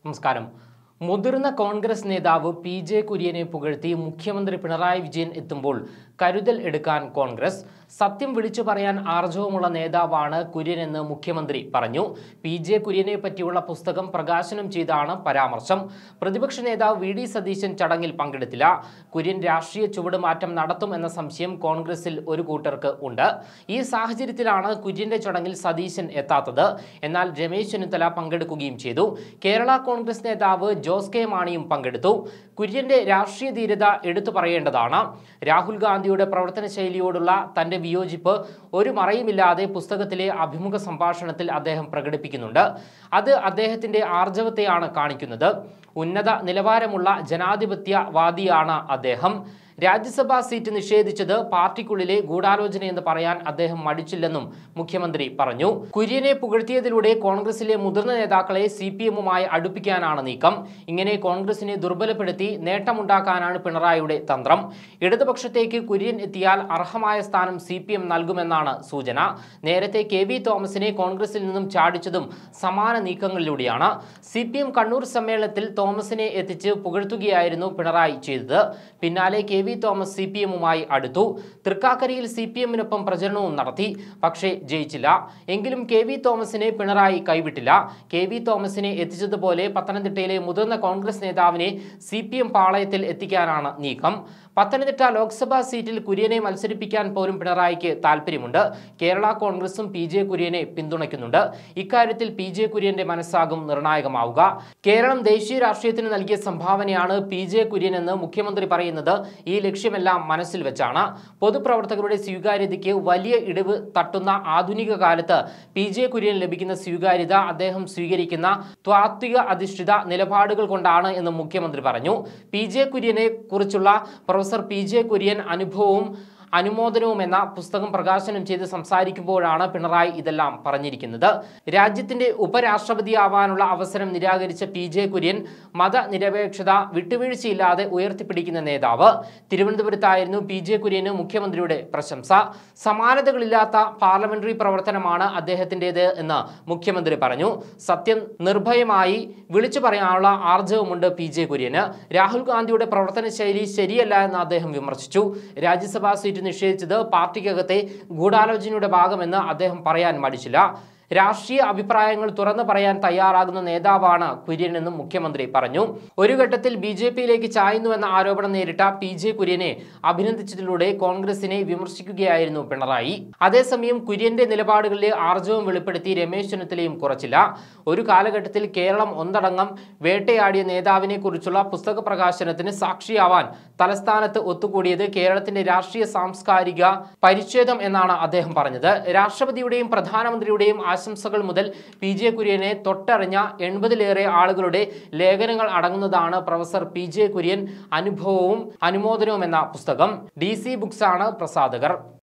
നമസ്കാരം മുതിർന്ന കോൺഗ്രസ് നേതാവ് പി ജെ കുര്യനെ പുകഴ്ത്തി മുഖ്യമന്ത്രി പിണറായി വിജയൻ എത്തുമ്പോൾ കരുതൽ എടുക്കാൻ കോൺഗ്രസ് സത്യം വിളിച്ചു പറയാൻ ആർജവമുള്ള നേതാവാണ് കുര്യനെന്ന് മുഖ്യമന്ത്രി പറഞ്ഞു പി ജെ കുര്യനെ പറ്റിയുള്ള പുസ്തകം പ്രകാശനം ചെയ്താണ് പരാമർശം പ്രതിപക്ഷ നേതാവ് വി ഡി സതീശൻ ചടങ്ങിൽ പങ്കെടുത്തില്ല കുര്യൻ രാഷ്ട്രീയ ചുവടുമാറ്റം നടത്തും എന്ന സംശയം കോൺഗ്രസിൽ ഒരു കൂട്ടർക്ക് ഉണ്ട് ഈ സാഹചര്യത്തിലാണ് കുര്യന്റെ ചടങ്ങിൽ സതീശൻ എത്താത്തത് എന്നാൽ രമേശ് ചെന്നിത്തല പങ്കെടുക്കുകയും ചെയ്തു കേരള കോൺഗ്രസ് നേതാവ് ജോസ് കെ മാണിയും പങ്കെടുത്തു കുര്യന്റെ രാഷ്ട്രീയ ധീരത എടുത്തു പറയേണ്ടതാണ് രാഹുൽ ഗാന്ധിയുടെ പ്രവർത്തന ശൈലിയോടുള്ള തന്റെ വിയോജിപ്പ് ഒരു മറയുമില്ലാതെ പുസ്തകത്തിലെ അഭിമുഖ സംഭാഷണത്തിൽ അദ്ദേഹം പ്രകടിപ്പിക്കുന്നുണ്ട് അത് അദ്ദേഹത്തിന്റെ ആർജവത്തെയാണ് കാണിക്കുന്നത് ഉന്നത നിലവാരമുള്ള ജനാധിപത്യവാദിയാണ് അദ്ദേഹം രാജ്യസഭാ സീറ്റ് നിഷേധിച്ചത് പാർട്ടിക്കുള്ളിലെ ഗൂഢാലോചനയെന്ന് പറയാൻ അദ്ദേഹം മടിച്ചില്ലെന്നും മുഖ്യമന്ത്രി പറഞ്ഞു കുര്യനെ പുകഴ്ത്തിയതിലൂടെ കോൺഗ്രസിലെ മുതിർന്ന നേതാക്കളെ സി പി എമ്മുമായി അടുപ്പിക്കാനാണ് നീക്കം ഇങ്ങനെ കോൺഗ്രസിനെ ദുർബലപ്പെടുത്തി നേട്ടമുണ്ടാക്കാനാണ് പിണറായിയുടെ തന്ത്രം ഇടതുപക്ഷത്തേക്ക് കുര്യൻ എത്തിയാൽ അർഹമായ സ്ഥാനം സി പി എം നൽകുമെന്നാണ് സൂചന നേരത്തെ കെ വി തോമസിനെ കോൺഗ്രസിൽ നിന്നും ചാടിച്ചതും സമാന നീക്കങ്ങളിലൂടെയാണ് സി പി എം കണ്ണൂർ സമ്മേളനത്തിൽ തോമസിനെ എത്തിച്ച് പുകഴ്ത്തുകയായിരുന്നു പിണറായി ചെയ്തത് പിന്നാലെ K V Thomas C P എമ്മുമായി അടുത്തു തൃക്കാക്കരയിൽ സി പി എമ്മിനൊപ്പം പ്രചരണവും നടത്തി പക്ഷേ ജയിച്ചില്ല എങ്കിലും കെ വി തോമസിനെ പിണറായി കൈവിട്ടില്ല കെ വി തോമസിനെ എത്തിച്ചതുപോലെ പത്തനംതിട്ടയിലെ മുതിർന്ന കോൺഗ്രസ് നേതാവിനെ സി പി എം പാളയത്തിൽ എത്തിക്കാനാണ് നീക്കം പത്തനംതിട്ട ലോക്സഭാ സീറ്റിൽ കുര്യനെ മത്സരിപ്പിക്കാൻ പോലും പിണറായിക്ക് താല്പര്യമുണ്ട് കേരള കോൺഗ്രസും പി ജെ കുര്യനെ പിന്തുണയ്ക്കുന്നുണ്ട് ഇക്കാര്യത്തിൽ പി ജെ കുര്യന്റെ മനസ്സാകും നിർണായകമാവുക കേരളം ദേശീയ രാഷ്ട്രീയത്തിന് നൽകിയ സംഭാവനയാണ് പി ജെ കുര്യൻ എന്ന് മുഖ്യമന്ത്രി പറയുന്നത് ഈ ലക്ഷ്യമെല്ലാം മനസ്സിൽ വെച്ചാണ് പൊതുപ്രവർത്തകരുടെ സ്വീകാര്യതയ്ക്ക് വലിയ ഇടിവ് തട്ടുന്ന ആധുനിക കാലത്ത് പി ജെ കുര്യൻ ലഭിക്കുന്ന സ്വീകാര്യത അദ്ദേഹം സ്വീകരിക്കുന്ന ത്വാത്വിക അധിഷ്ഠിത നിലപാടുകൾ കൊണ്ടാണ് എന്ന് മുഖ്യമന്ത്രി പറഞ്ഞു പി ജെ കുര്യനെ കുറിച്ചുള്ള പ്രൊഫസർ പി ജെ കുര്യൻ അനുഭവവും അനുമോദനവും എന്ന പുസ്തകം പ്രകാശനം ചെയ്ത് സംസാരിക്കുമ്പോഴാണ് പിണറായി ഇതെല്ലാം പറഞ്ഞിരിക്കുന്നത് രാജ്യത്തിന്റെ ഉപരാഷ്ട്രപതിയാവാനുള്ള അവസരം നിരാകരിച്ച പി ജെ കുര്യൻ മതനിരപേക്ഷത വിട്ടുവീഴ്ചയില്ലാതെ ഉയർത്തിപ്പിടിക്കുന്ന നേതാവ് തിരുവനന്തപുരത്തായിരുന്നു പി ജെ കുര്യന് മുഖ്യമന്ത്രിയുടെ പ്രശംസ സമാനതകളില്ലാത്ത പാർലമെന്ററി പ്രവർത്തനമാണ് അദ്ദേഹത്തിൻ്റെത് എന്ന് മുഖ്യമന്ത്രി പറഞ്ഞു സത്യം നിർഭയമായി വിളിച്ചു പറയാനുള്ള ആർജവമുണ്ട് പി ജെ കുര്യന് രാഹുൽ ഗാന്ധിയുടെ പ്രവർത്തന ശൈലി ശരിയല്ല എന്ന് അദ്ദേഹം വിമർശിച്ചു രാജ്യസഭാ സീറ്റ് നിഷേധിച്ചത് പാർട്ടിക്കകത്തെ ഗൂഢാലോചനയുടെ ഭാഗമെന്ന് അദ്ദേഹം പറയാൻ മടിച്ചില്ല രാഷ്ട്രീയ അഭിപ്രായങ്ങൾ തുറന്നു പറയാൻ തയ്യാറാകുന്ന നേതാവാണ് കുര്യൻ എന്നും മുഖ്യമന്ത്രി പറഞ്ഞു ഒരു ഘട്ടത്തിൽ ബി ജെ പിയിലേക്ക് ചായുന്നുവെന്ന ആരോപണം നേരിട്ട പി ജെ കുര്യനെ അഭിനന്ദിച്ചതിലൂടെ കോൺഗ്രസിനെ വിമർശിക്കുകയായിരുന്നു പിണറായി അതേസമയം കുര്യന്റെ നിലപാടുകളിലെ ആർജവം വെളിപ്പെടുത്തി രമേശ് ചെന്നിത്തലയും കുറച്ചില്ല ഒരു കാലഘട്ടത്തിൽ കേരളം ഒന്നടങ്കം വേട്ടയാടിയ നേതാവിനെ കുറിച്ചുള്ള പുസ്തക പ്രകാശനത്തിന് സാക്ഷിയാവാൻ തലസ്ഥാനത്ത് ഒത്തുകൂടിയത് കേരളത്തിന്റെ രാഷ്ട്രീയ സാംസ്കാരിക പരിച്ഛേദം എന്നാണ് അദ്ദേഹം പറഞ്ഞത് രാഷ്ട്രപതിയുടെയും പ്രധാനമന്ത്രിയുടെയും ആശംസകൾ മുതൽ പി ജെ കുര്യനെ തൊട്ടറിഞ്ഞ എൺപതിലേറെ ആളുകളുടെ ലേഖനങ്ങൾ അടങ്ങുന്നതാണ് പ്രൊഫസർ പി ജെ കുര്യൻ അനുഭവവും അനുമോദനവും എന്ന പുസ്തകം ഡി സി ബുക്സ് ആണ് പ്രസാധകർ